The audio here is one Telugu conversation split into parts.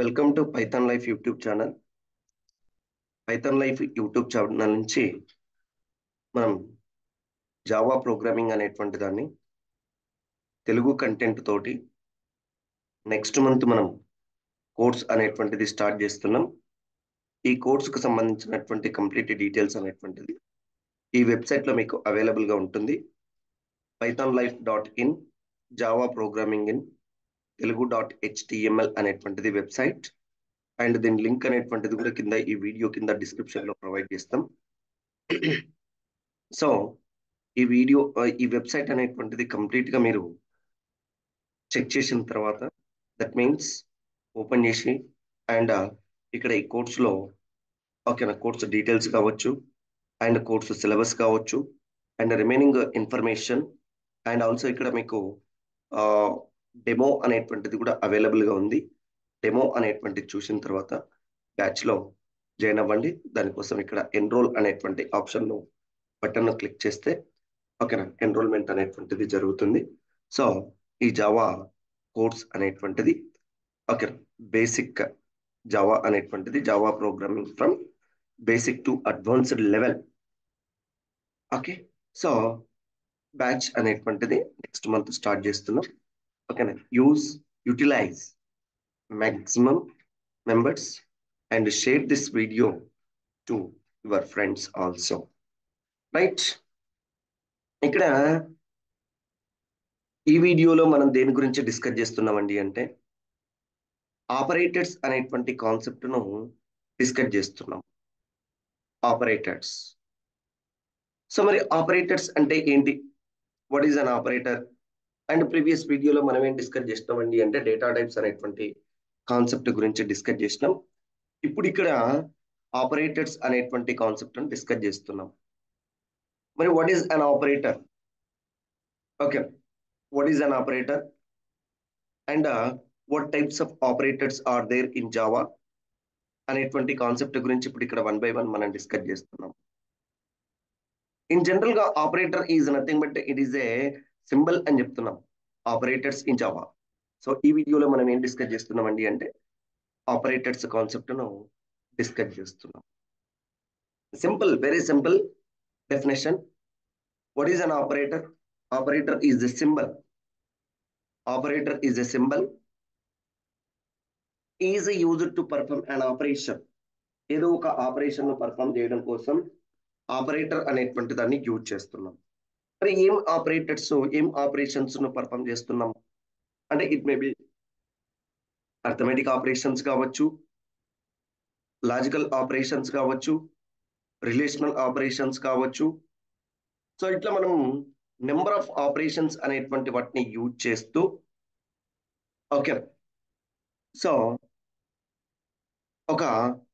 Welcome to Python life YouTube channel Python life YouTube channel నుంచి మనం జావా ప్రోగ్రామింగ్ అనేటువంటి దాన్ని తెలుగు కంటెంట్ తోటి నెక్స్ట్ మంత్ మనం కోర్స్ అనేటువంటిది స్టార్ట్ చేస్తున్నాం ఈ కోర్సుకు సంబంధించినటువంటి కంప్లీట్ డీటెయిల్స్ అనేటువంటిది ఈ వెబ్సైట్లో మీకు అవైలబుల్గా ఉంటుంది Python life dot in Java programming in Telugu dot HTML అనేటువంటిది వెబ్సైట్ అండ్ దీని లింక్ అనేటువంటిది కూడా కింద ఈ వీడియో కింద డిస్క్రిప్షన్ లో ప్రొవైడ్ చేస్తాం సో ఈ వీడియో ఈ వెబ్సైట్ అనేటువంటిది కంప్లీట్ గా మీరు చెక్ చేసిన తర్వాత దట్ మీన్స్ ఓపెన్ చేసి అండ్ ఇక్కడ ఈ కోర్సులో ఓకేనా కోర్సు డీటెయిల్స్ కావచ్చు అండ్ కోర్సు సిలబస్ కావచ్చు and remaining information and also ఇక్కడ మీకు డెమో అనేటువంటిది కూడా అవైలబుల్గా ఉంది డెమో అనేటువంటిది చూసిన తర్వాత బ్యాచ్లో జాయిన్ అవ్వండి దానికోసం ఇక్కడ ఎన్రోల్ అనేటువంటి ఆప్షన్ను బటన్ క్లిక్ చేస్తే ఓకేనా ఎన్రోల్మెంట్ అనేటువంటిది జరుగుతుంది సో ఈ జావా కోర్స్ అనేటువంటిది ఓకే బేసిక్ జావా అనేటువంటిది Java programming from basic to advanced level okay so batch అనేటువంటిది నెక్స్ట్ మంత్ స్టార్ట్ చేస్తున్నాం ఓకేనా use utilize maximum members and share this video to your friends also right ఇక్కడ ఈ వీడియోలో మనం దేని గురించి డిస్కస్ చేస్తున్నామండి అంటే ఆపరేటర్స్ అనేటువంటి కాన్సెప్ట్ను డిస్కస్ చేస్తున్నాం ఆపరేటర్స్ సో మరి ఆపరేటర్స్ అంటే ఏంటి what is an operator and previous వీడియోలో మనం ఏం డిస్కస్ చేసినామండి అంటే డేటా టైప్స్ అనేటువంటి కాన్సెప్ట్ గురించి డిస్కస్ చేసినాం ఇప్పుడు ఇక్కడ ఆపరేటర్స్ అనేటువంటి కాన్సెప్ట్ డిస్కస్ చేస్తున్నాం మరి what is an operator okay what is an operator and what types of operators are there in Java అనేటువంటి కాన్సెప్ట్ గురించి ఇప్పుడు ఇక్కడ వన్ బై వన్ మనం డిస్కస్ చేస్తున్నాం ఇన్ జనరల్ గా operator is nothing but it is a symbol అని చెప్తున్నాం ఆపరేటర్స్ ఇన్ జావా సో ఈ వీడియోలో మనం ఏం డిస్కస్ చేస్తున్నామండి అంటే ఆపరేటర్స్ కాన్సెప్ట్ను డిస్కస్ చేస్తున్నాం simple very simple definition what is an operator operator is a symbol operator is a symbol is use to perform an operation ఏదో ఒక ఆపరేషన్ ను పర్ఫామ్ చేయడం కోసం ఆపరేటర్ అనేటువంటి దాన్ని యూజ్ చేస్తున్నాం మరి ఏం ఆపరేటర్స్ ఏం ఆపరేషన్స్ ను పర్ఫామ్ చేస్తున్నాం అంటే it may be arithmetic operations కావచ్చు లాజికల్ ఆపరేషన్స్ కావచ్చు రిలేషనల్ ఆపరేషన్స్ కావచ్చు సో ఇట్లా మనం నెంబర్ ఆఫ్ ఆపరేషన్స్ అనేటువంటి వాటిని యూజ్ చేస్తూ ఓకే సో ఒక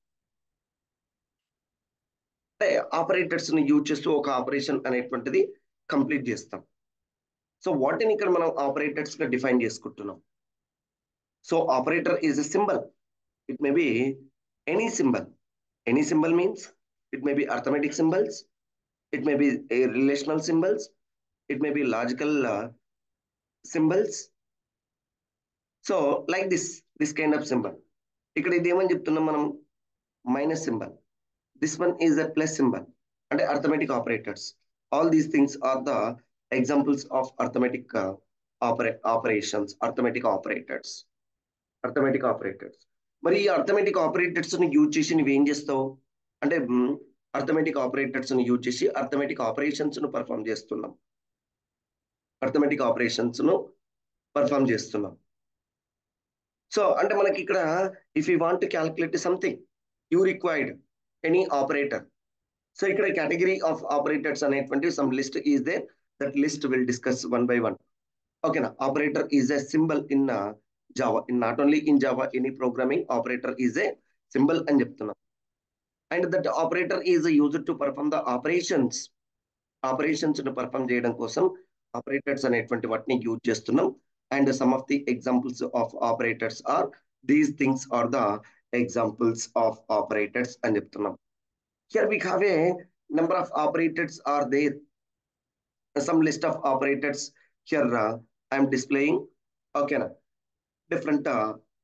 ఆపరేటర్స్ ని యూజ్ చేస్తూ ఒక ఆపరేషన్ అనేటువంటిది కంప్లీట్ చేస్తాం సో వాటిని ఇక్కడ మనం ఆపరేటర్స్ గా డిఫైన్ చేసుకుంటున్నాం so operator is a symbol it may be any symbol any symbol means it may be arithmetic symbols it may be relational symbols it may be logical symbols so like this this kind of symbol ఇక్కడ ఇది ఏమని చెప్తున్నాం మనం minus symbol this one is a plus symbol అంటే arithmetic operators all these things are the examples of arithmetic ఆపరే operations arithmetic operators arithmetic operators మరి ఈ అర్థమెటిక్ ఆపరేటర్స్ ని యూజ్ చేసి నువ్వు ఏం చేస్తావు అంటే అర్థమెటిక్ ఆపరేటర్స్ ని యూజ్ చేసి అర్థమెటిక్ ఆపరేషన్స్ ను పర్ఫామ్ చేస్తున్నాం అర్థమెటిక్ ఆపరేషన్స్ ను పర్ఫామ్ చేస్తున్నాం సో అంటే మనకి ఇక్కడ if you want calculate something you required any operator so ఇక్కడ కేటగిరీ ఆఫ్ ఆపరేటర్స్ అనేటువంటి some list is they that list will discuss one by one. Okay, now operator is a symbol in uh, Java. In not only in Java, any programming operator is a symbol and చెప్తున్నాం and that operator is used to perform the operations. Operations ను పర్ఫామ్ చేయడం కోసం ఆపరేటర్స్ అనేటువంటి వాటిని యూజ్ చేస్తున్నాం and some of the examples of operators are these things are the examples of operators అని చెప్తున్నాం here we have a number of operators are there some list of operators here uh, I am displaying okay na different uh,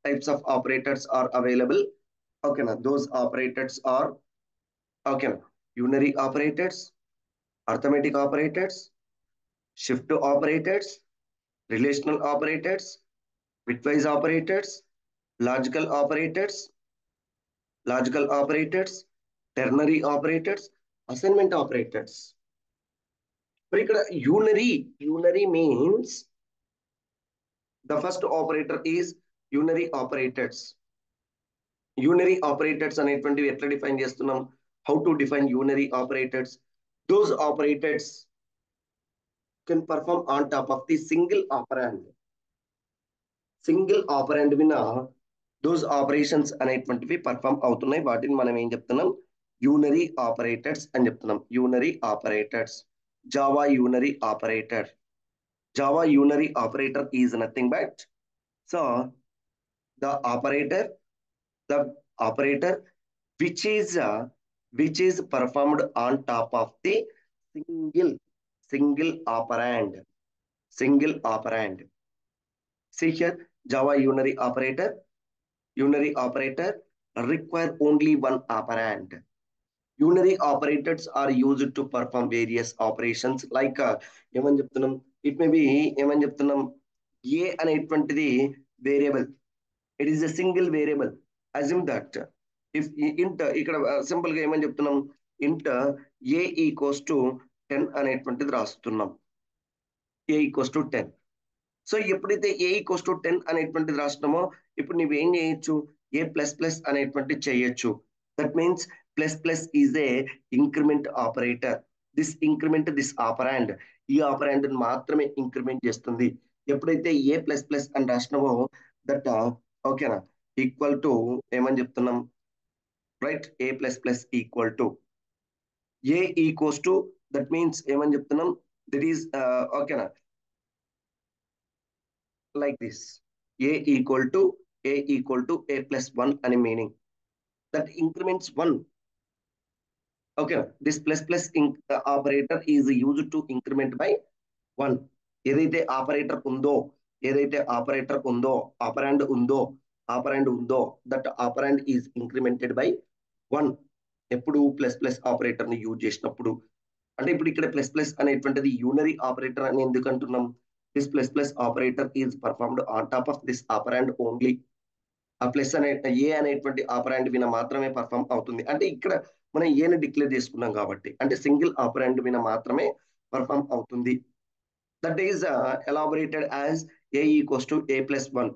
types of operators are available okay na those operators are okay na unary operators arithmetic operators shift operators relational operators bitwise operators logical operators logical operators ternary operators assignment operators మరి ఇక్కడ unary unary means the first operator is unary operators unary operators అనేటువంటివి ఎట్లా డిఫైన్ చేస్తున్నాం how to define unary operators those operators can perform on top of the single operand single operand విన దోస్ ఆపరేషన్స్ అనేటువంటివి పర్ఫామ్ అవుతున్నాయి వాటిని మనం ఏం చెప్తున్నాం యూనరీ ఆపరేటర్స్ అని చెప్తున్నాం unary operators Java unary operator Java unary operator is nothing but so the operator the operator which is which is performed on top of the single single operand single operand see here java unary operator unary operator require only one operand unary operators are used to perform various operations like uh, ఏమని చెప్తున్నాం ఇట్ మే బి ఏమని చెప్తున్నాం ఏ అనేటువంటిది variable it is a single variable assume that if int ఇక్కడ సింపుల్ గా ఏమని చెప్తున్నాం ఇంట్ ఏ ఈక్వల్స్ టు టెన్ అనేటువంటిది రాస్తున్నాం a equals to ten so ఎప్పుడైతే ఏ ఈక్వల్స్ టు టెన్ అనేటువంటిది రాసినామో ఇప్పుడు నువ్వేం చేయొచ్చు ఏ ప్లస్ ప్లస్ అనేటువంటిది చేయొచ్చు that means plus plus is a increment operator this increment this operand ఈ ఆపరాండ్ మాత్రమే ఇంక్రిమెంట్ చేస్తుంది ఎప్పుడైతే ఏ ప్లస్ ప్లస్ అని రాసినామో దట్ ఓకేనా ఈక్వల్ టు ఏమని చెప్తున్నాం right a plus plus equal to a equals to that means ఏమని చెప్తున్నాం దట్ ఈస్ ఓకేనా like this a equal to a equal to a plus 1 అని meaning that increments 1 okay this plus plus in, uh, operator is used to increment by 1 ఏదైతే ఆపరేటర్ ఉందో ఏదైతే ఆపరేటర్ ఉందో ఆపరాండ్ ఉందో ఆపరాండ్ ఉందో that operand is incremented by one ఎప్పుడు ప్లస్ ప్లస్ ఆపరేటర్ ని యూజ్ చేసినప్పుడు అంటే ఇప్పుడు ఇక్కడ ప్లస్ ప్లస్ అనేటువంటిది యూనరీ ఆపరేటర్ అని ఎందుకు అంటున్నాం this plus plus operator is performed on top of this operand only ఆ ప్లస్ అనే ఏ అనేటువంటి ఆపరాండ్ విన మాత్రమే పర్ఫామ్ అవుతుంది అంటే ఇక్కడ మనం ఏని డిక్లేర్ చేసుకున్నాం కాబట్టి అంటే సింగిల్ ఆపరాండ్ విన మాత్రమే పర్ఫామ్ అవుతుంది that is elaborated as a equals to a plus one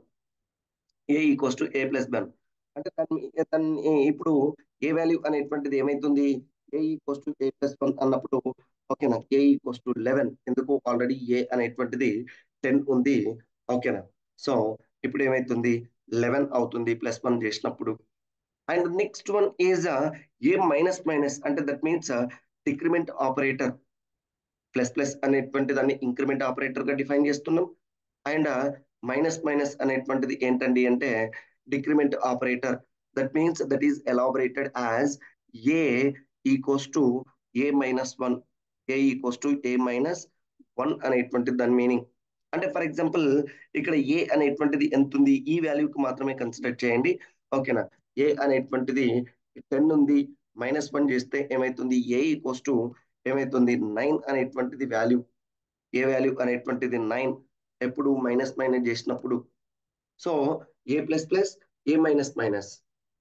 a equals to a plus one అంటే దాన్ని దాన్ని ఇప్పుడు ఏ వాల్యూ అనేటువంటిది ఏమైతుంది a equals to a plus one అన్నప్పుడు ఓకేనా ఏ ఈక్వస్ టు లెవెన్ ఎందుకు ఆల్రెడీ ఏ అనేటువంటిది టెన్ ఉంది ఓకేనా సో ఇప్పుడు ఏమైతుంది లెవెన్ అవుతుంది ప్లస్ వన్ చేసినప్పుడు and next one is a minus minus అంటే that means decrement operator plus plus అనేటువంటి దాన్ని ఇంక్రిమెంట్ ఆపరేటర్ గా డిఫైన్ చేస్తున్నాం అండ్ మైనస్ మైనస్ అనేటువంటిది ఏంటండి అంటే decrement operator that means that is elaborated as a equals to a minus one a equals to a minus one అనేటువంటి దాని మీనింగ్ అంటే ఫర్ ఎగ్జాంపుల్ ఇక్కడ ఏ అనేటువంటిది ఎంత ఉంది ఈ వాల్యూకి మాత్రమే కన్సిడర్ చేయండి ఓకేనా ఏ అనేటువంటిది టెన్ ఉంది మైనస్ వన్ చేస్తే ఏమైతుంది ఏ ఈక్వల్స్ టు ఏమైతుంది నైన్ అనేటువంటిది వాల్యూ ఏ వాల్యూ అనేటువంటిది నైన్ ఎప్పుడు మైనస్ మైనస్ చేసినప్పుడు so a plus plus a minus minus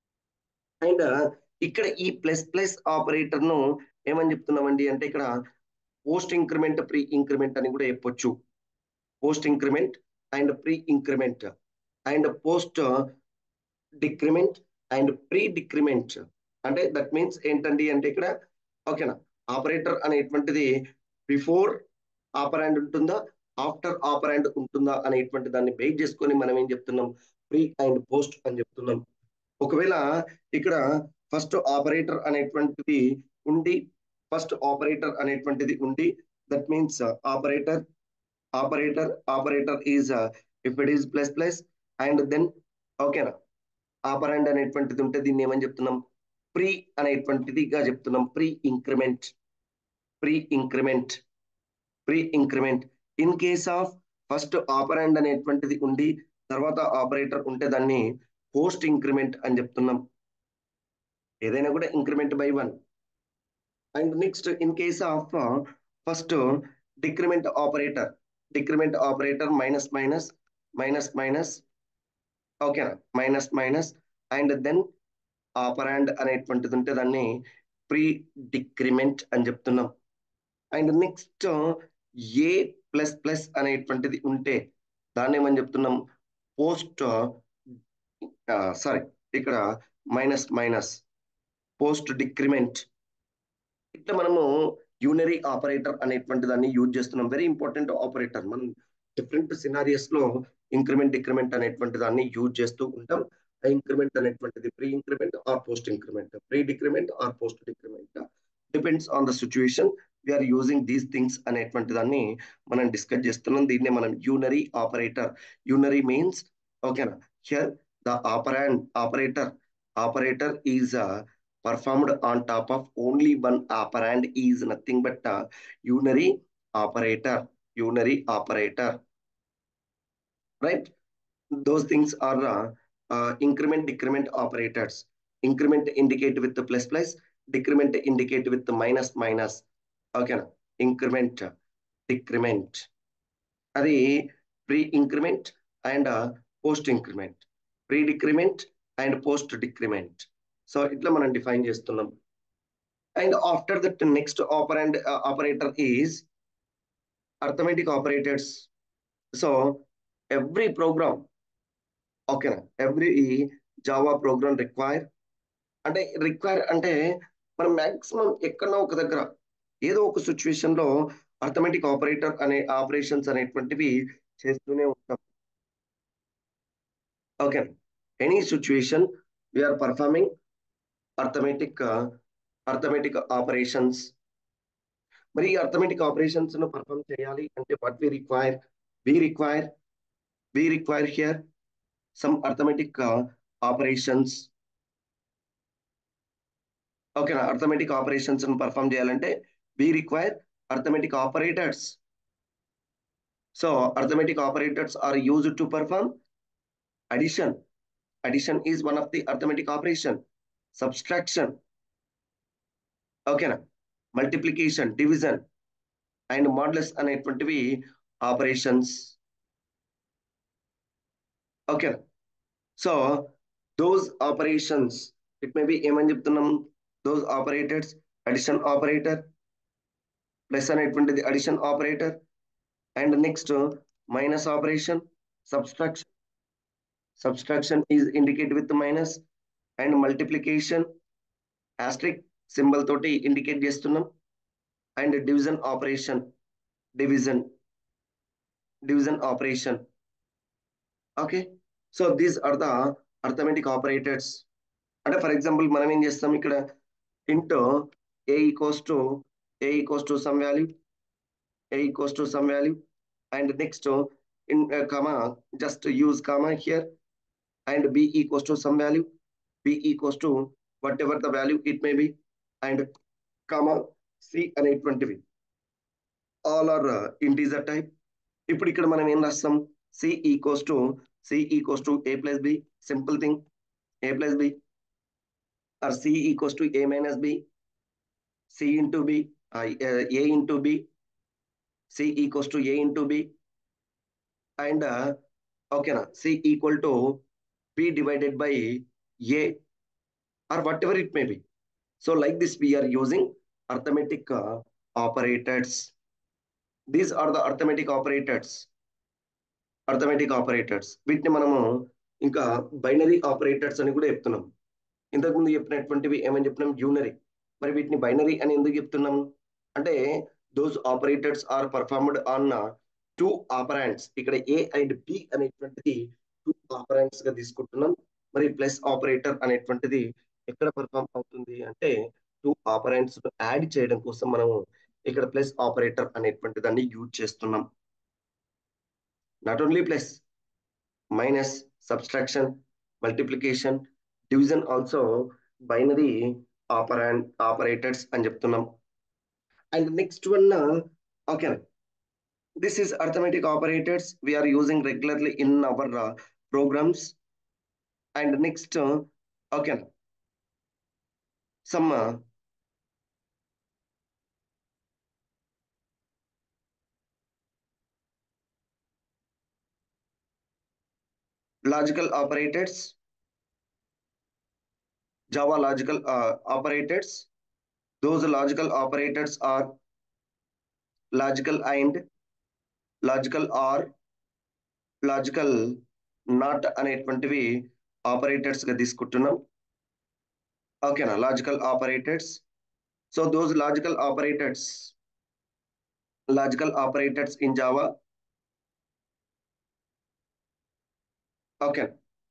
and ఇక్కడ ఈ ప్లస్ ప్లస్ ఆపరేటర్ ను ఏమని చెప్తున్నామండి అంటే ఇక్కడ పోస్ట్ ఇంక్రిమెంట్ ప్రీ ఇంక్రిమెంట్ అని కూడా చెప్పొచ్చు post increment and pre increment and post decrement and pre decrement అంటే దట్ మీన్స్ ఏంటండి అంటే ఇక్కడ ఓకేనా ఆపరేటర్ అనేటువంటిది బిఫోర్ ఆపరాండ్ ఉంటుందా ఆఫ్టర్ ఆపరాండ్ ఉంటుందా అనేటువంటి దాన్ని బేస్ చేసుకొని మనం ఏం చెప్తున్నాం ప్రీ అండ్ పోస్ట్ అని చెప్తున్నాం ఒకవేళ ఇక్కడ ఫస్ట్ ఆపరేటర్ అనేటువంటిది ఉండి ఫస్ట్ ఆపరేటర్ అనేటువంటిది ఉండి that means operator operator operator is if it is plus plus and then ఓకేనా ఆపరాండ్ అనేటువంటిది ఉంటే దీన్ని ఏమని చెప్తున్నాం ప్రీ అనేటువంటిదిగా చెప్తున్నాం pre increment pre increment pre increment in case of first operand అనేటువంటిది ఉండి తర్వాత ఆపరేటర్ ఉంటే దాన్ని పోస్ట్ ఇంక్రిమెంట్ అని చెప్తున్నాం ఏదైనా కూడా increment by one and next in case of first decrement operator decrement operator minus minus minus minus ఓకేనా minus minus and then operand అనేటువంటిది ఉంటే దాన్ని ప్రీ డిక్రిమెంట్ అని చెప్తున్నాం and next a plus plus అనేటువంటిది ఉంటే దాన్ని ఏమని చెప్తున్నాం పోస్ట్ సారీ ఇక్కడ మైనస్ మైనస్ పోస్ట్ డిక్రిమెంట్ ఇట్లా మనము యూనరీ ఆపరేటర్ అనేటువంటి దాన్ని యూజ్ చేస్తున్నాం వెరీ ఇంపార్టెంట్ ఆపరేటర్ మనం డిఫరెంట్ సినారియస్ లో ఇంక్రిమెంట్ డిక్రిమెంట్ అనేటువంటి దాన్ని యూజ్ చేస్తూ ఉంటాం ఆ ఇంక్రిమెంట్ అనేటువంటిది pre increment or post increment pre decrement or post decrement depends on the situation we are using these things అనేటువంటి దాన్ని మనం డిస్కస్ చేస్తున్నాం దీన్ని మనం యూనరీ ఆపరేటర్ యూనరీ మీన్స్ ఓకేనా here the operand operator operator is performed on top of only one operand is nothing but a unary operator unary operator right those things are uh, uh, increment decrement operators increment indicate with the plus plus decrement indicate with the minus minus okay increment decrement అది pre increment and post increment pre decrement and post decrement so ఇట్లా మనం డిఫైన్ చేస్తున్నాం and after that next operand operator is arithmetic operators so every program ఓకేనా ఎవ్రీ జావా ప్రోగ్రామ్ రిక్వైర్ అంటే రిక్వైర్ అంటే మనం మ్యాక్సిమం ఎక్కడో ఒక దగ్గర ఏదో ఒక సిచ్యువేషన్ లో అర్థమెటిక్ ఆపరేటర్ అనే ఆపరేషన్స్ అనేటువంటివి చేస్తూనే ఉంటాం okay any situation we are performing arithmetic arithmetic operations మరి ఈ అర్థమెటిక్ ఆపరేషన్స్ ను పర్ఫామ్ చేయాలి అంటే what we require we require we require here some arithmetic operations ఓకేనా అర్థమెటిక్ ఆపరేషన్స్ ను పర్ఫామ్ చేయాలంటే we require arithmetic operators so arithmetic operators are used to perform addition addition is one of the arithmetic operation subtraction ఓకేనా మల్టిప్లికేషన్ డివిజన్ అండ్ మాడ్లెస్ అనేటువంటివి ఆపరేషన్స్ ఓకేనా so those operations it may B ఏమని చెప్తున్నాం those operators addition operator plus అనేటువంటిది addition operator and next minus operation subtraction subtraction is indicate with minus and multiplication asterisk symbol తోటి ఇండికేట్ చేస్తున్నాం and division operation division division operation okay so these are the arithmetic operators అంటే ఫర్ ఎగ్జాంపుల్ మనం ఏం చేస్తాం ఇక్కడ int a equals to a equals to some value a equals to some value and next in comma just use comma here and b equals to some value b equals to whatever the value it may be and comma c అనేటువంటివి ఆల్ ఆర్ ఇంటీజర్ టైప్ ఇప్పుడు ఇక్కడ మనం ఏం రాస్తాం c equals to c equals to a plus b simple thing a plus b or c equals to a minus b c into b a into b c equals to a into b and ఓకేనా c equal to b divided by A or whatever it may be so like this we are using arithmetic uh, operators these are the arithmetic operators arithmetic operators వీటిని మనము ఇంకా బైనరీ ఆపరేటర్స్ అని కూడా చెప్తున్నాం ఇంతకుముందు చెప్పినటువంటివి ఏమని చెప్పినాం యూనరీ మరి వీటిని బైనరీ అని ఎందుకు చెప్తున్నాం అంటే those operators are performed on two operands ఇక్కడ ఏ అండ్ బి అనేటువంటిది టూ ఆపరాండ్స్ గా తీసుకుంటున్నాం మరి ప్లస్ ఆపరేటర్ అనేటువంటిది ఎక్కడ పర్ఫామ్ అవుతుంది అంటే టూ ఆపరెంట్స్ యాడ్ చేయడం కోసం మనము ఇక్కడ ప్లస్ ఆపరేటర్ అనేటువంటి దాన్ని యూజ్ చేస్తున్నాం not only plus minus subtraction multiplication division also binary operand operators అని చెప్తున్నాం and next one okay this is arithmetic operators we are using regularly in our programs and next uh, okay some uh, logical operators java logical uh, operators those logical operators are logical and logical or logical not అనేటువంటివి ఆపరేటర్స్ గా తీసుకుంటున్నాం ఓకేనా logical operators so those logical operators logical operators in Java okay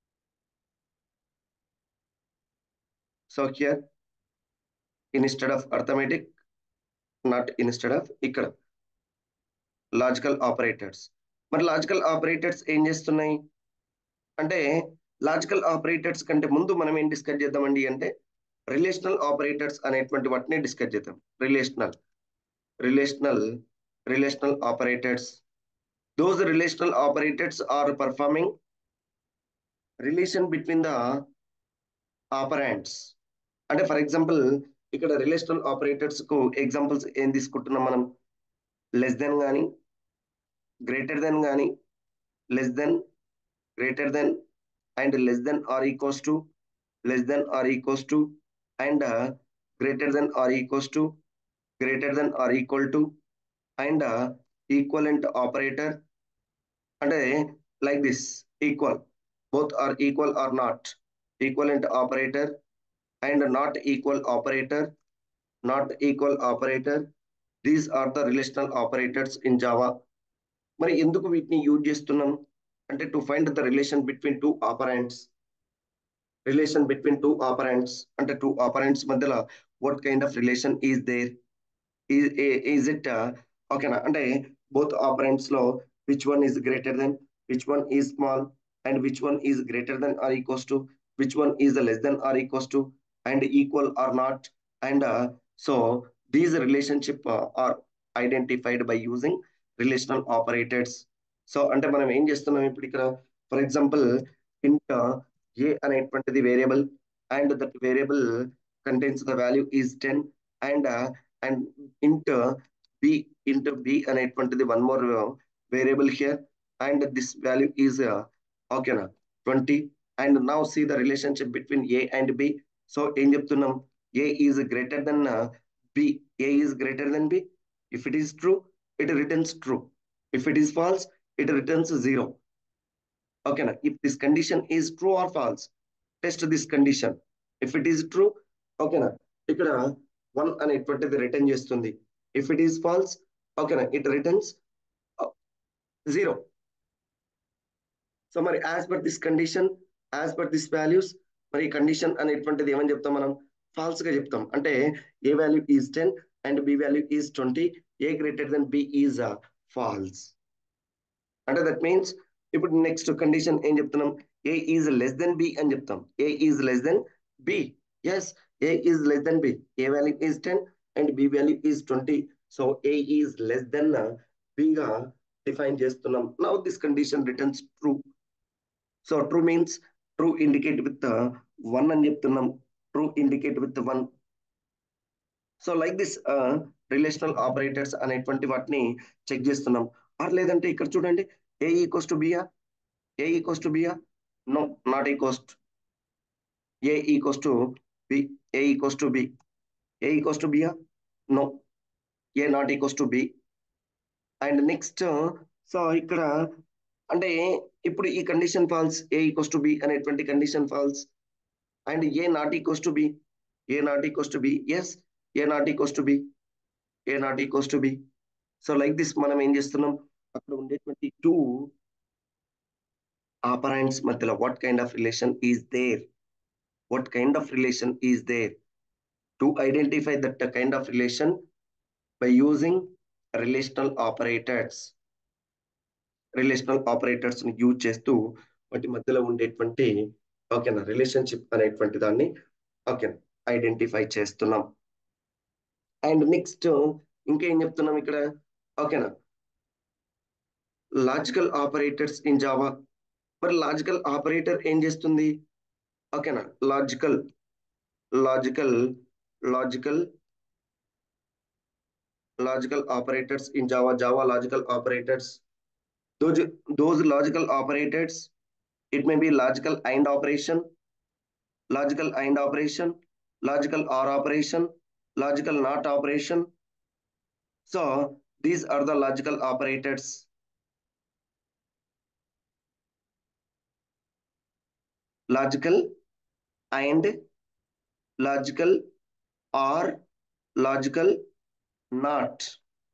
so here instead of arithmetic not instead of ఇక్కడ లాజికల్ ఆపరేటర్స్ మరి లాజికల్ ఆపరేటర్స్ ఏం చేస్తున్నాయి అంటే లాజికల్ ఆపరేటర్స్ కంటే ముందు మనం ఏం డిస్కస్ చేద్దామండి అంటే రిలేషనల్ ఆపరేటర్స్ అనేటువంటి వాటిని డిస్కస్ చేద్దాం relational relational relational operators those relational operators are performing relation between the operands అంటే ఫర్ ఎగ్జాంపుల్ ఇక్కడ రిలేషనల్ ఆపరేటర్స్ కు ఎగ్జాంపుల్స్ ఏం తీసుకుంటున్నాం మనం లెస్ దెన్ కానీ గ్రేటర్ దెన్ కానీ less than greater than and less than or equals to less than or equals to and greater than or equals to greater than or equal to and equivalent operator అంటే like this equal both are equal or not equivalent operator and not equal operator not equal operator these are the relational operators in Java మరి ఎందుకు వీటిని యూజ్ చేస్తున్నాం అంటే to find the relation between two operands relation between two operands అంటే టూ ఆపరెంట్స్ మధ్యలో what kind of relation is there is it ఓకేనా అంటే బోత్ ఆపరెంట్స్ లో which one is greater than which one is small and which one is greater than or equals to which one is less than or equals to and equal or not and so these relationship are identified by using relational operators so అంటే మనం ఏం చేస్తున్నాం ఇప్పుడు ఇక్కడ ఫర్ ఎగ్జాంపుల్ ఇంట్ ఏ అనేటువంటిది variable and that variable contains the value is ten and and int b int b అనేటువంటిది one more variable here and this value is ఓకేనా twenty and now see the relationship between a and b so ఏం చెప్తున్నాం ఏ is greater than B a is greater than b if it is true it returns true. If it is false, it returns zero. Okay, now, if this condition is true or false, test this condition. If it is true, okay, now, ఇక్కడ వన్ అనేటువంటిది రిటర్న్ చేస్తుంది ఇఫ్ ఇట్ ఈస్ ఫాల్స్ ఓకేనా ఇట్ రిటర్న్స్ జీరో సో మరి as per this condition as per this values మరి ఈ కండిషన్ అనేటువంటిది ఏమని చెప్తాం మనం ఫాల్స్ గా చెప్తాం అంటే ఏ value is ten and B value is twenty A greater than B is false అంటే దట్ మీన్స్ ఇప్పుడు నెక్స్ట్ కండిషన్ ఏం చెప్తున్నాం ఏ ఈజ్ లెస్ దెన్ బి అని చెప్తాం A is less then B yes A is less then B A value is ten and B value is twenty so A is less than బిగా డిఫైన్ చేస్తున్నాం now this condition returns true so true means true indicate with one అని చెప్తున్నాం true indicate with one so like this relational operators అనేటువంటి వాటిని చెక్ చేస్తున్నాం ఆర్ లేదంటే ఇక్కడ చూడండి A equals to B A equals to B no not equals A equals to B A equals to B A equals to B no A not equals to B and next so ఇక్కడ అంటే ఇప్పుడు ఈ condition false A equals to B అనేటువంటి condition false and A not equals to B A not equals to B yes A not equals to B A not equals to B so like this మనం ఏం చేస్తున్నాం అక్కడ ఉండేటువంటి టూ ఆపరెంట్స్ మధ్యలో what kind of relation is there what kind of relation is there to identify that kind of relation by using relational operators relational operators ని యూజ్ చేస్తూ వాటి మధ్యలో ఉండేటువంటి ఓకేనా రిలేషన్షిప్ అనేటువంటి దాన్ని ఓకే ఐడెంటిఫై చేస్తున్నాం అండ్ నెక్స్ట్ ఇంకేం చెప్తున్నాం ఇక్కడ ఓకేనా లాజికల్ ఆపరేటర్స్ ఇన్ జావా మరి లాజికల్ ఆపరేటర్ ఏం చేస్తుంది ఓకేనా logical logical logical logical operators in Java Java logical operators those those logical operators it may be logical and operation logical and operation logical or operation logical not operation so these are the logical operators logical and logical or logical not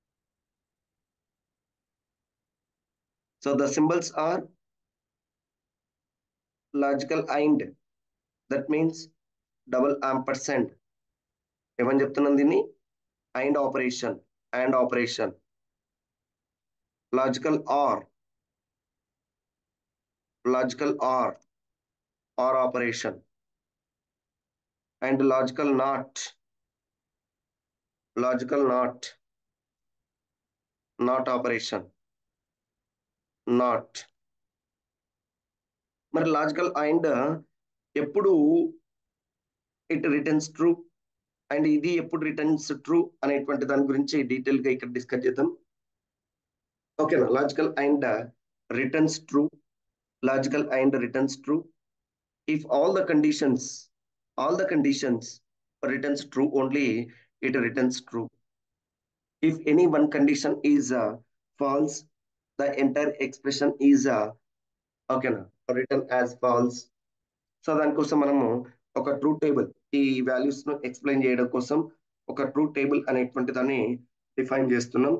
So the symbols are logical and that means double ampersand. ఏమని చెప్తున్నాను దీన్ని and operation and operation logical or logical or or operation and logical not logical not not operation not మరి లాజికల్ అండ్ ఎప్పుడు ఇట్ రిటర్న్స్ ట్రూ అండ్ ఇది ఎప్పుడు రిటర్న్స్ ట్రూ అనేటువంటి దాని గురించి డీటెయిల్ గా ఇక్కడ డిస్కస్ చేద్దాం ఓకేనా logical and returns true logical and returns true if all the conditions all the conditions returns true only it returns true if any one condition is false the entire expression is uh, okay na written as false so దానికోసం మనము ఒక ట్రూ టేబుల్ ఈ వాల్యూస్ ను ఎక్స్ప్లెయిన్ చేయడం కోసం ఒక ట్రూ టేబుల్ అనేటువంటి దాన్ని డిఫైన్ చేస్తున్నాం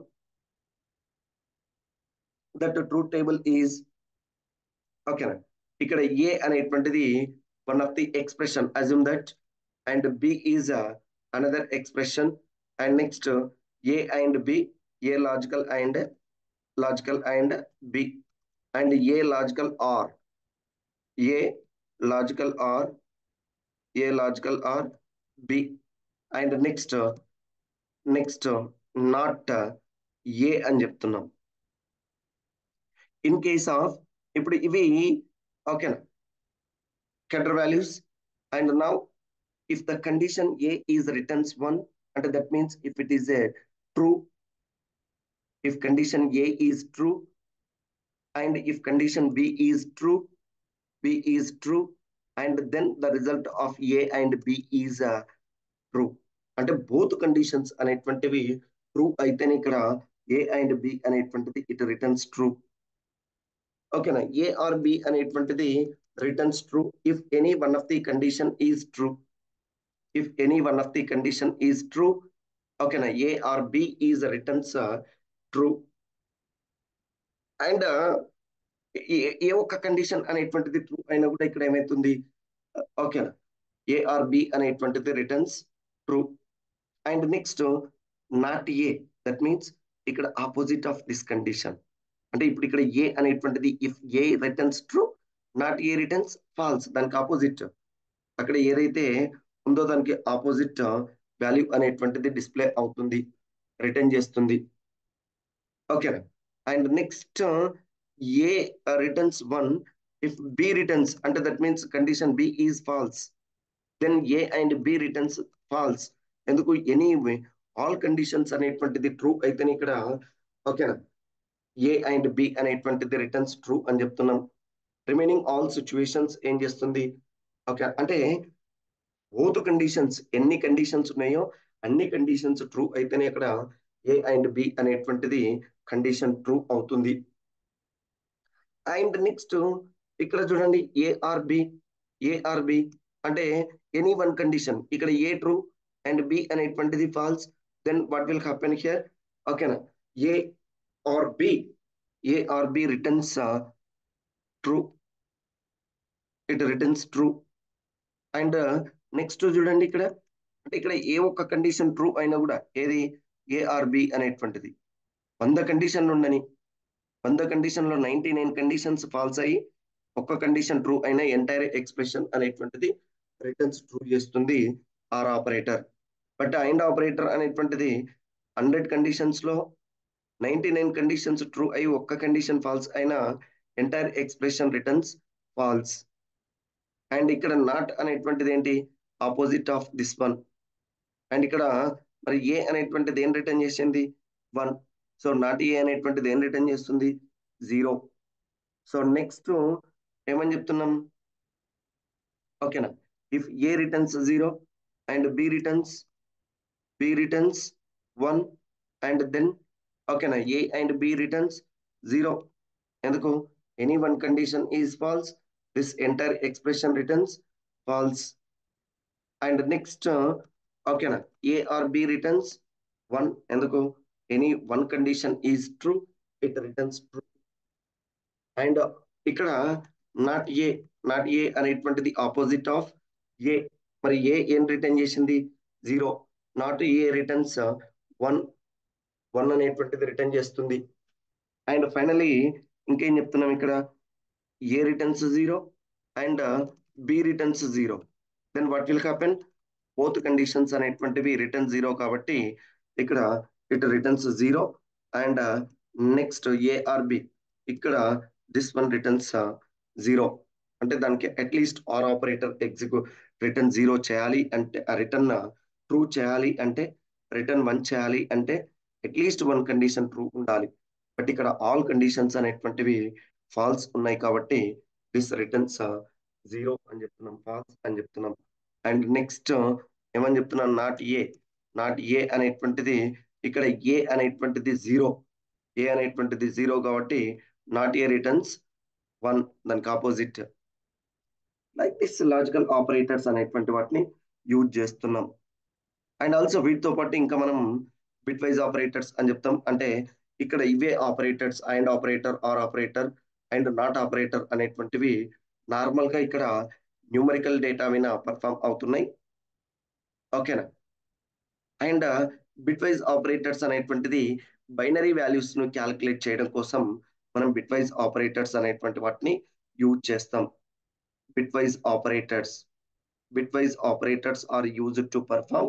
దట్ ట్రూ టేబుల్ ఈజ్ ఓకేనా ఇక్కడ ఏ అనేటువంటిది one of the expression assume that and B is another expression and next A and B A logical and logical and B and A logical R. A logical R, A logical R, B and next next not A అని చెప్తున్నాం ఇన్ కేస్ ఆఫ్ ఇప్పుడు ఇవి ఓకేనా కెటర్ values and now if the condition A is returns one అంటే that means if it is A true if condition A is true and if condition B is true, B is true and then the result of A and B is uh, true. అంటే బోత్ కండిషన్స్ అనేటువంటివి ట్రూ అయితేనే ఇక్కడ ఏ అండ్ బి అనేటువంటిది ఇట్ రిటర్న్స్ ట్రూ ఓకేనా ఏ ఆర్ బి అనేటువంటిది returns true if any one of the condition is true if any one of the condition is true ఓకేనా A or B is returns true and A ఒక్క కండిషన్ అనేటువంటిది ట్రూ అయినా కూడా ఇక్కడ ఏమైతుంది ఓకేనా ఏఆర్బి అనేటువంటిది returns true and next not A that means ఇక్కడ ఆపోజిట్ ఆఫ్ దిస్ కండిషన్ అంటే ఇప్పుడు ఇక్కడ ఏ అనేటువంటిది if A returns true not A returns false దానికి ఆపోజిట్ అక్కడ ఏదైతే ఉందో దానికి ఆపోజిట్ వాల్యూ అనేటువంటిది డిస్ప్లే అవుతుంది రిటర్న్ చేస్తుంది ఓకేనా and next A returns one if B returns అంటే that means condition B is false then A and B returns false ఎందుకు ఎనీ ఆల్ కండిషన్స్ అనేటువంటిది ట్రూ అయితేనే ఇక్కడ ఓకేనా ఏ అండ్ బి అనేటువంటిది రిటర్న్స్ ట్రూ అని చెప్తున్నాం రిమైనింగ్ ఆల్ సిచ్యువేషన్స్ ఏం చేస్తుంది ఓకే అంటే బోత్ కండిషన్స్ ఎన్ని కండిషన్స్ ఉన్నాయో అన్ని కండిషన్స్ ట్రూ అయితేనే ఇక్కడ ఏ అండ్ బి అనేటువంటిది కండిషన్ ట్రూ అవుతుంది అండ్ నెక్స్ట్ ఇక్కడ చూడండి ఏఆర్బి ఏఆర్బి అంటే ఎనీ వన్ కండిషన్ ఇక్కడ ఏ ట్రూ అండ్ బి అనేటువంటిది false then what will happen here ఓకేనా A or B A or B returns true it returns true and next చూడండి ఇక్కడ అంటే ఇక్కడ ఏ ఒక్క కండిషన్ ట్రూ అయినా కూడా ఏది ఏఆర్బి అనేటువంటిది వంద కండిషన్లు ఉండని వంద కండిషన్లో నైన్టీ నైన్ కండిషన్స్ ఫాల్స్ అయ్యి ఒక్క కండిషన్ ట్రూ అయిన ఎంటైర్ ఎక్స్ప్రెషన్ అనేటువంటిది రిటర్న్స్ ట్రూ చేస్తుంది or operator but and operator అనేటువంటిది హండ్రెడ్ కండిషన్స్ లో నైన్టీ నైన్ కండిషన్స్ ట్రూ అయి ఒక్క కండిషన్ ఫాల్స్ అయినా entire expression returns false and ఇక్కడ నాట్ అనేటువంటిది ఏంటి opposite of this one and ఇక్కడ మరి ఏ అనేటువంటిది ఏం రిటర్న్ చేసింది వన్ సో నాట్ ఏ అనేటువంటిది ఏం రిటర్న్ చేస్తుంది జీరో సో నెక్స్ట్ ఏమని చెప్తున్నాం ఓకేనా if A returns zero and B returns B returns one and then ఓకేనా A and B returns zero ఎందుకు any one condition is false this entire expression returns false and next ఓకేనా A or B returns one ఎందుకు any one condition is true it returns true and ఇక్కడ నాట్ ఏ నాట్ ఏ అనేటువంటిది ఆపోజిట్ ఆఫ్ ఏ మరి ఏ ఏం రిటర్న్ చేసింది zero not A returns one one అనేటువంటిది రిటర్న్ చేస్తుంది అండ్ ఫైనలీ ఇంకేం చెప్తున్నాం ఇక్కడ A returns zero and B returns zero then what will happen both conditions అనేటువంటివి రిటర్న్ జీరో కాబట్టి ఇక్కడ it returns zero and next A or B ఇక్కడ దిస్ వన్ రిటర్న్స్ జీరో అంటే దానికి at least or operator execute return zero చేయాలి అంటే రిటర్న్ ట్రూ చేయాలి అంటే రిటర్న్ వన్ చేయాలి అంటే అట్లీస్ట్ వన్ కండిషన్ ట్రూ ఉండాలి బట్ ఇక్కడ ఆల్ కండిషన్స్ అనేటువంటివి ఫాల్స్ ఉన్నాయి కాబట్టి దిస్ రిటర్న్స్ జీరో అని చెప్తున్నాం ఫాల్స్ అని చెప్తున్నాం అండ్ నెక్స్ట్ ఏమని చెప్తున్నాం నాట్ ఏ నాట్ ఏ అనేటువంటిది ఇక్కడ ఏ అనేటువంటిది జీరో ఏ అనేటువంటిది జీరో కాబట్టి నాట్ ఏ రిటర్న్స్ వన్ దానికి opposite like this logical operators అనేటువంటి వాటిని యూజ్ చేస్తున్నాం అండ్ ఆల్సో వీటితో పాటు ఇంకా మనం బిట్ వైజ్ ఆపరేటర్స్ అని చెప్తాం అంటే ఇక్కడ ఇవే operators and operator or operator and not operator అనేటువంటివి నార్మల్ గా ఇక్కడ న్యూమరికల్ డేటా మీద పర్ఫామ్ అవుతున్నాయి ఓకేనా అండ్ బిట్ వైజ్ ఆపరేటర్స్ అనేటువంటిది బైనరీ వాల్యూస్ ను క్యాలిక్యులేట్ చేయడం కోసం మనం బిట్ వైజ్ ఆపరేటర్స్ అనేటువంటి వాటిని యూజ్ చేస్తాం bitwise operators bitwise operators are used to perform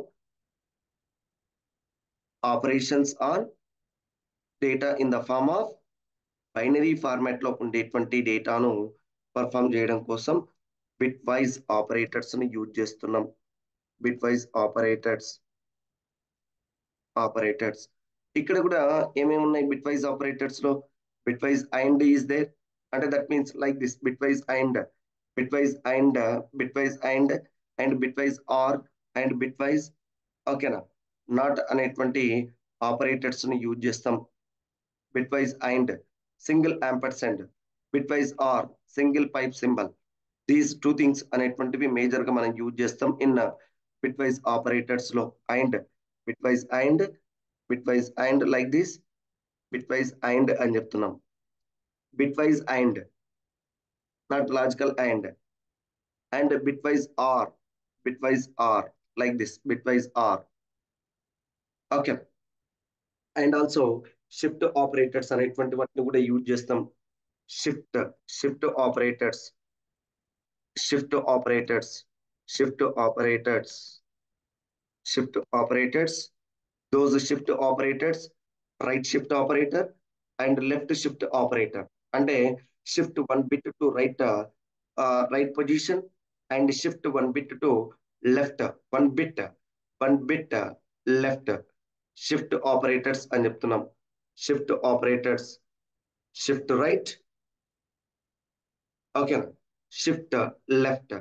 operations on data in the form of binary format లో ఉండేటువంటి డేటాను పర్ఫామ్ చేయడం కోసం బిట్ వైజ్ ఆపరేటర్స్ ని యూజ్ చేస్తున్నాం బిట్ వైజ్ ఆపరేటర్స్ ఆపరేటర్స్ ఇక్కడ కూడా ఏమేమి ఉన్నాయి బిట్ వైజ్ ఆపరేటర్స్ లో bitwise and is there అంటే that means like this bitwise and bitwise and bitwise and and bitwise are and bitwise ఓకేనా నాట్ అనేటువంటి ఆపరేటర్స్ ని యూజ్ చేస్తాం bitwise and single ampersand bitwise or single pipe symbol these two things అనేటువంటివి మేజర్ గా మనం యూజ్ చేస్తాం ఇన్ బిట్ వైజ్ ఆపరేటర్స్ లో and bitwise and bitwise and like this bitwise and అని చెప్తున్నాం bitwise and not logical and and bitwise or bitwise or like this bitwise or okay and also shift operators అనేటువంటి వాటిని కూడా యూజ్ చేస్తాం shift shift operators shift operators shift operators shift operators those shift operators right shift operator and left shift operator అంటే shift one bit to right right position and shift one bit to left one bit one bit left shift operators అని చెప్తున్నాం shift operators shift right okay shift left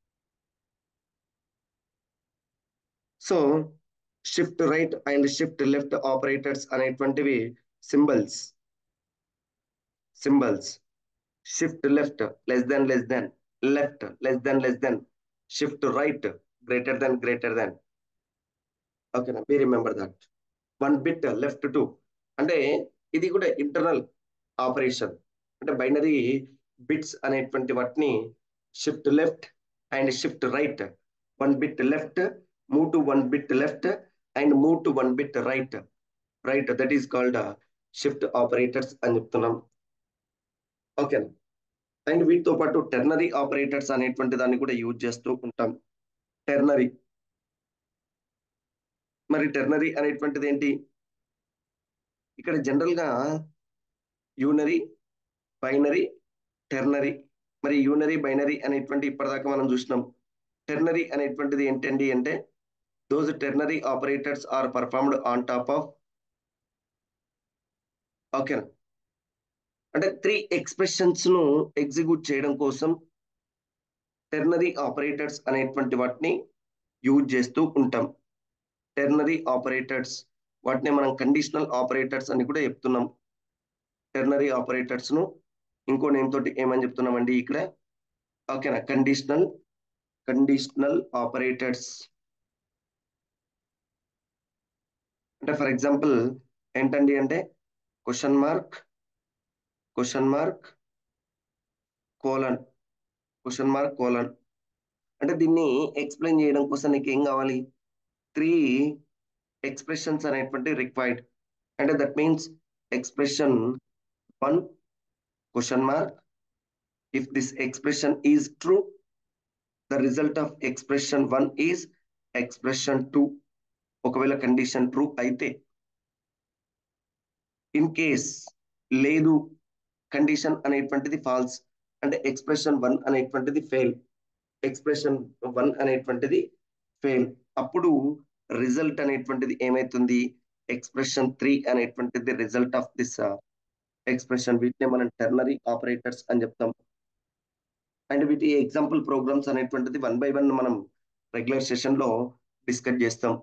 so shift right and shift left operators అనేటువంటివి symbols symbols shift left less than less than left less than less than shift right greater than greater than ఓకేనా be remember that one bit left to అంటే ఇది కూడా ఇంటర్నల్ ఆపరేషన్ అంటే బైనరీ బిట్స్ అనేటువంటి వాటిని shift left and shift right one bit left move to one bit left and move to one bit right right that is called shift operators అని చెప్తున్నాం ఓకే అండ్ వీటితో పాటు టెర్నరీ ఆపరేటర్స్ అనేటువంటి దాన్ని కూడా యూజ్ చేస్తూ ఉంటాం టెర్నరీ మరి టెర్నరీ అనేటువంటిది ఏంటి ఇక్కడ జనరల్ గా యూనరీ బైనరీ టెర్నరీ మరి యూనరీ బైనరీ అనేటువంటి ఇప్పటిదాకా మనం చూసినాం టెర్నరీ అనేటువంటిది ఏంటండి అంటే those ternary operators are performed on top of ఓకేనా అంటే త్రీ ఎక్స్ప్రెషన్స్ ను ఎగ్జిక్యూట్ చేయడం కోసం టెర్నరీ ఆపరేటర్స్ అనేటువంటి వాటిని యూజ్ చేస్తూ ఉంటాం టెర్నరీ ఆపరేటర్స్ వాటిని మనం కండిషనల్ ఆపరేటర్స్ అని కూడా చెప్తున్నాం టెర్నరీ ఆపరేటర్స్ ను ఇంకో నేమ్ తోటి ఏమని చెప్తున్నామండి ఇక్కడ ఓకేనా కండిషనల్ కండిషనల్ ఆపరేటర్స్ అంటే ఫర్ ఎగ్జాంపుల్ ఏంటండి అంటే question mark question mark colon question mark colon అంటే దీన్ని ఎక్స్ప్లెయిన్ చేయడం కోసం నీకు ఏం కావాలి త్రీ ఎక్స్ప్రెషన్స్ అనేటువంటి రిక్వైర్డ్ అంటే that means expression one question mark if this expression is true the result of expression one is expression two ఒకవేళ కండిషన్ ట్రూ అయితే ఇన్ కేస్ లేదు కండిషన్ అనేటువంటిది ఫాల్స్ అంటే ఎక్స్ప్రెషన్ వన్ అనేటువంటిది ఫెయిల్ ఎక్స్ప్రెషన్ వన్ అనేటువంటిది ఫెయిల్ అప్పుడు రిజల్ట్ అనేటువంటిది ఏమైతుంది ఎక్స్ప్రెషన్ త్రీ అనేటువంటిది రిజల్ట్ ఆఫ్ దిస్ ఎక్స్ప్రెషన్ వీటిని మనం టెర్నరీ ఆపరేటర్స్ అని చెప్తాం అండ్ వీటి ఎగ్జాంపుల్ ప్రోగ్రామ్స్ అనేటువంటిది వన్ బై వన్ మనం రెగ్యులర్ సెషన్ లో డిస్కస్ చేస్తాం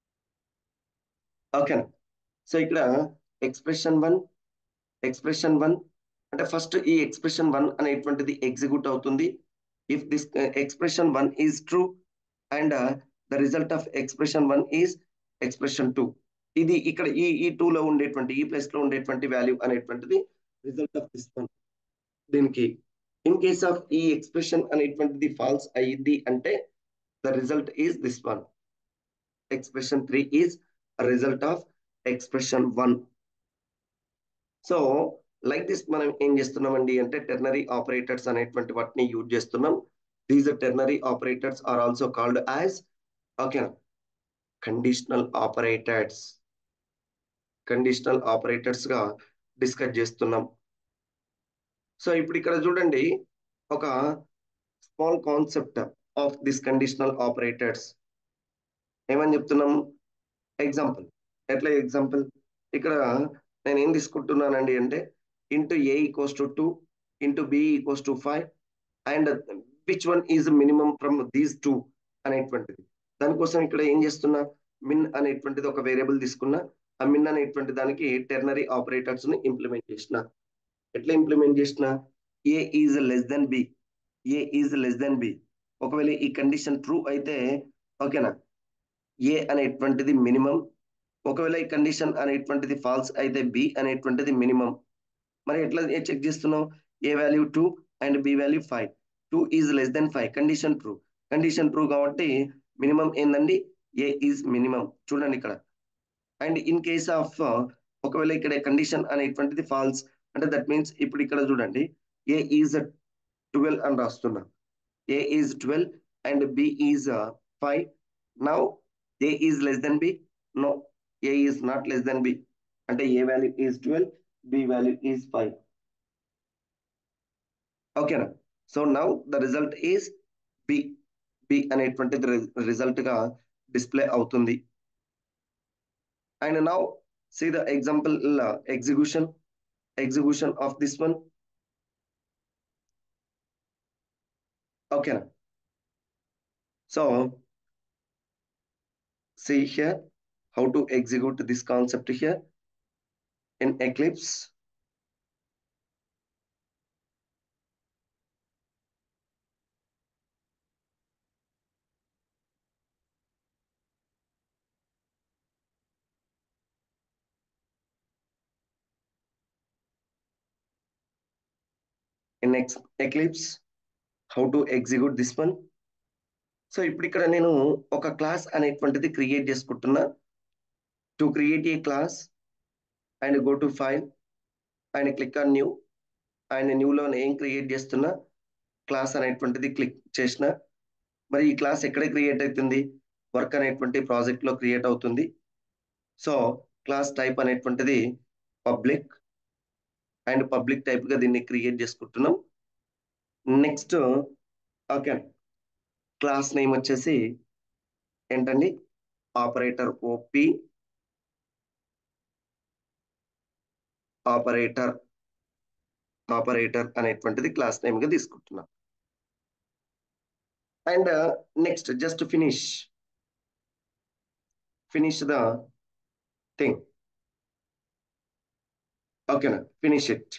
ఓకే సో ఇక్కడ ఎక్స్ప్రెషన్ వన్ ఎక్స్ప్రెషన్ వన్ అంటే ఫస్ట్ ఈ ఎక్స్ప్రెషన్ వన్ అనేటువంటిది ఎగ్జిక్యూట్ అవుతుంది if this expression one is true and the result of expression one is expression two ఇది ఇక్కడ ఈ ఈ టూ లో ఉండేటువంటి ఈ ప్లేస్ లో ఉండేటువంటి వాల్యూ అనేటువంటిది రిజల్ట్ ఆఫ్ దిస్ వన్ దీనికి ఇన్ కేస్ ఆఫ్ ఈ ఎక్స్ప్రెషన్ అనేటువంటిది ఫాల్స్ అయ్యింది అంటే the result is this one expression three is result of expression one so like this మనం ఏం చేస్తున్నామండి అంటే టెర్నరీ ఆపరేటర్స్ అనేటువంటి వాటిని యూజ్ చేస్తున్నాం these ternary operators are also called as okay conditional operators conditional operators గా డిస్కస్ చేస్తున్నాం సో ఇప్పుడు ఇక్కడ చూడండి ఒక small concept of this conditional operators ఏమని చెప్తున్నాం ఎగ్జాంపుల్ ఎట్లా ఎగ్జాంపుల్ ఇక్కడ నేను ఏం తీసుకుంటున్నానండి అంటే int a equals to two int b equals to five and which one is minimum from these two అనేటువంటిది దానికోసం ఇక్కడ ఏం చేస్తున్నా మిన్ అనేటువంటిది ఒక వేరియబుల్ తీసుకున్నా ఆ మిన్ అనేటువంటి దానికి టెర్నరీ ఆపరేటర్స్ ని ఇంప్లిమెంట్ చేసిన ఎట్లా ఇంప్లిమెంట్ చేసిన a is less then B a is less then b ఒకవేళ ఈ కండిషన్ ట్రూ అయితే ఓకేనా ఏ అనేటువంటిది మినిమం ఒకవేళ ఈ కండిషన్ అనేటువంటిది ఫాల్స్ అయితే బి అనేటువంటిది మినిమం మరి ఎట్లా చెక్ చేస్తున్నాం a value two and B value five two is less then five condition true condition true కాబట్టి మినిమం ఏందండి ఏ ఈజ్ మినిమం చూడండి ఇక్కడ అండ్ ఇన్ కేస్ ఆఫ్ ఒకవేళ ఇక్కడ కండిషన్ అనేటువంటిది ఫాల్స్ అంటే దట్ మీన్స్ ఇప్పుడు ఇక్కడ చూడండి ఏ ఈజ్ ట్వెల్వ్ అని రాస్తున్నా a is twelve and B is five now a is less then b no a is not less then b అంటే ఏ value is twelve b value is five ఓకేనా so now the result is b b అనేటువంటిది రిజల్ట్ గా డిస్ప్లే అవుతుంది and now see the example execution execution of this one ఓకేనా so see here how to execute this concept here in Eclipse. In Ex Eclipse, how to execute this one. So ఇప్పుడు ఇక్కడ నేను ఒక క్లాస్ అనేటువంటిది క్రియేట్ చేసుకుంటున్నా to create a class and go to file and click on new and న్యూలో ఏం క్రియేట్ చేస్తున్నా క్లాస్ అనేటువంటిది క్లిక్ చేసిన మరి ఈ క్లాస్ ఎక్కడ క్రియేట్ అవుతుంది వర్క్ అనేటువంటి ప్రాజెక్ట్ లో క్రియేట్ అవుతుంది సో క్లాస్ టైప్ అనేటువంటిది పబ్లిక్ అండ్ పబ్లిక్ టైప్ గా దీన్ని క్రియేట్ చేసుకుంటున్నాం నెక్స్ట్ ఓకే క్లాస్ నేమ్ వచ్చేసి ఏంటండి ఆపరేటర్ ఓపి ఆపరేటర్ ఆపరేటర్ అనేటువంటిది క్లాస్ నేమ్ గా తీసుకుంటున్నాం and next just finish finish the thing ఓకేనా finish it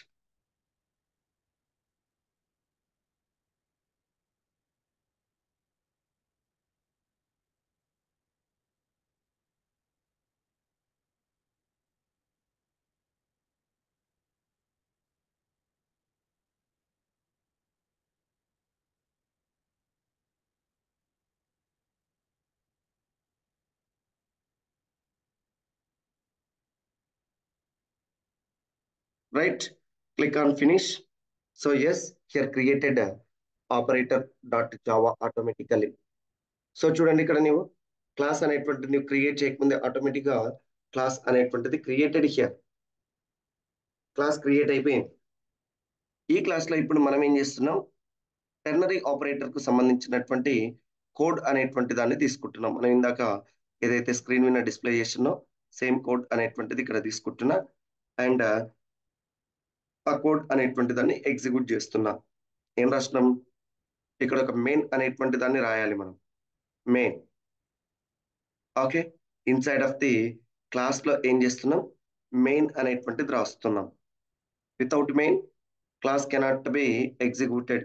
right click on finish so yes here created a operator dot java automatically so చూడండి ఇక్కడ నీవు క్లాస్ అనేటువంటిది నువ్వు క్రియేట్ చేయకముందే ఆటోమేటిక్ గా క్లాస్ అనేటువంటిది క్రియేటెడ్ హియర్ క్లాస్ క్రియేట్ అయిపోయింది ఈ క్లాస్ లో ఇప్పుడు మనం ఏం చేస్తున్నాం టెర్నరీ ఆపరేటర్ కు సంబంధించినటువంటి కోడ్ అనేటువంటి దాన్ని తీసుకుంటున్నాం మనం ఇందాక ఏదైతే స్క్రీన్ మీద డిస్ప్లే చేసినో సేమ్ కోడ్ అనేటువంటిది ఇక్కడ తీసుకుంటున్నా అండ్ ఆ కోడ్ అనేటువంటి దాన్ని ఎగ్జిక్యూట్ చేస్తున్నా ఏం రాసినాం ఇక్కడ ఒక మెయిన్ అనేటువంటి దాన్ని రాయాలి మనం main okay inside of the class లో ఏం చేస్తున్నాం మెయిన్ అనేటువంటిది రాస్తున్నాం without main class cannot be executed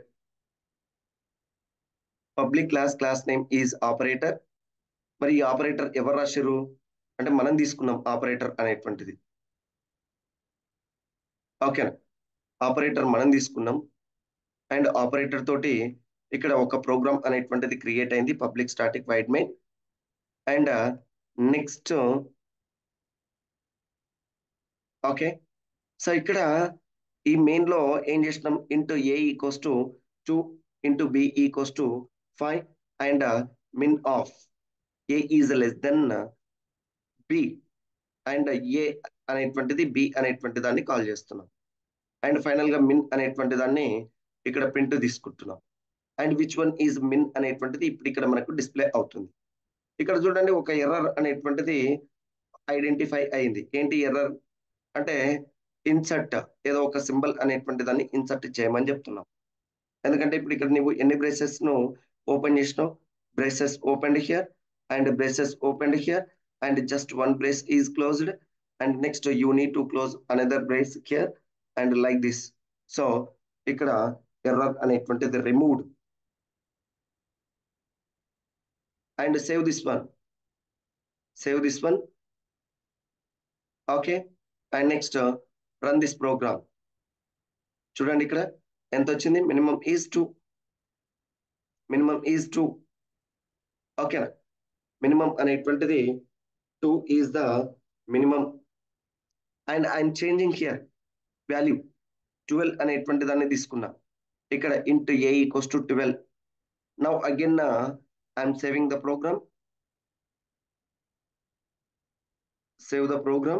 public class class name is operator మరి ఈ ఆపరేటర్ ఎవరు రాశారు అంటే మనం తీసుకున్నాం ఆపరేటర్ అనేటువంటిది ఓకేనా ఆపరేటర్ మనం తీసుకున్నాం అండ్ ఆపరేటర్ తోటి ఇక్కడ ఒక ప్రోగ్రామ్ అనేటువంటిది క్రియేట్ అయింది public static void main and next okay so ఇక్కడ ఈ మెయిన్ లో ఏం చేసినాం int a equals to two int b equals to five and min of a is less then b and a అనేటువంటిది బి అనేటువంటి దాన్ని కాల్ చేస్తున్నాం అండ్ ఫైనల్ గా మిన్ అనేటువంటి దాన్ని ఇక్కడ ప్రింట్ తీసుకుంటున్నాం and which one is min అనేటువంటిది ఇప్పుడు ఇక్కడ మనకు డిస్ప్లే అవుతుంది ఇక్కడ చూడండి ఒక ఎర్రర్ అనేటువంటిది ఐడెంటిఫై అయింది ఏంటి ఎర్రర్ అంటే ఇన్సర్ట్ ఏదో ఒక సింబల్ అనేటువంటి దాన్ని ఇన్సర్ట్ చేయమని చెప్తున్నాం ఎందుకంటే ఇప్పుడు ఇక్కడ నువ్వు ఎన్ని బ్రేసెస్ ను ఓపెన్ చేసినావు braces open here and braces open here and just one brace is closed and next you need to close another brace here and like this so ఇక్కడ ఎర్రర్ అనేటువంటిది removed and save this one save this one okay and next run this program చూడండి ఇక్కడ ఎంత వచ్చింది minimum is two minimum is two ఓకేనా మినిమం అనేటువంటిది two is the minimum and I'm changing here value twelve అనేటువంటి దాన్ని తీసుకున్నా ఇక్కడ int a equals to twelve now again I'm saving the program save the program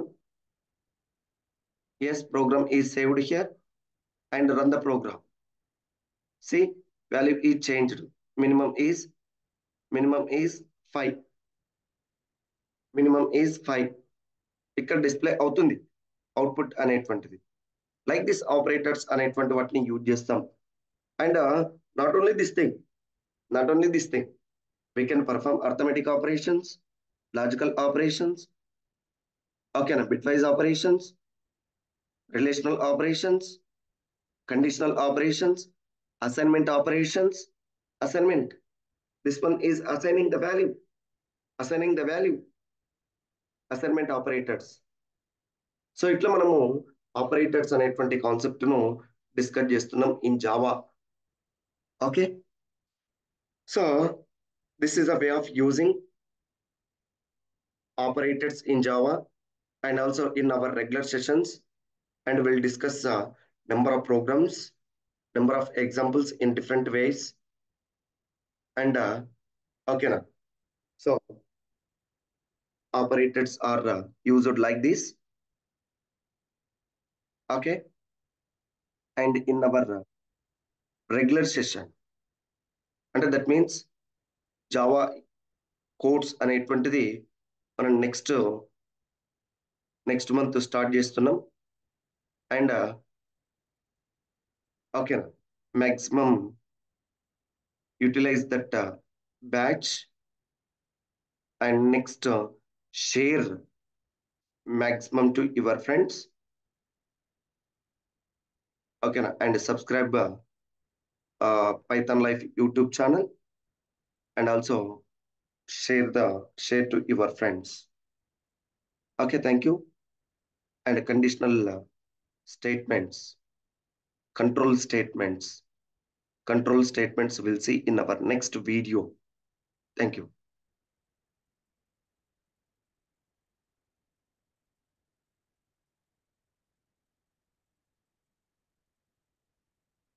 yes program is saved here and run the program see value is changed minimum is minimum is 5 minimum is 5 ఇక్కడ డిస్ప్లే అవుతుంది అవుట్పుట్ అనేటువంటిది లైక్ దిస్ ఆపరేటర్స్ అనేటువంటి వాటిని యూజ్ చేస్తాం and not only this thing not only this thing we can perform arithmetic operations logical operations ఓకేనా bitwise operations relational operations, conditional operations, assignment operations, assignment. This one is assigning the value, assigning the value, assignment operators. So ఇట్లా మనము ఆపరేటర్స్ అనేటువంటి కాన్సెప్ట్ ను డిస్కస్ చేస్తున్నాం in Java okay so this is a way of using operators in Java and also in our regular sessions and we'll discuss uh, number of programs, number of examples in different ways. And uh, okay, now. so operators are uh, used like this. Okay, and in our uh, regular session అంటే దట్ మీన్స్ జావా కోడ్స్ అనేటువంటిది మనం నెక్స్ట్ నెక్స్ట్ మంత్ స్టార్ట్ చేస్తున్నాం అండ్ ఓకేనా maximum utilize that batch and next share maximum to your friends okay na? and subscribe uh, uh, python life youtube channel and also share the share to your friends okay thank you and conditional uh, statements control statements control statements we'll see in our next video thank you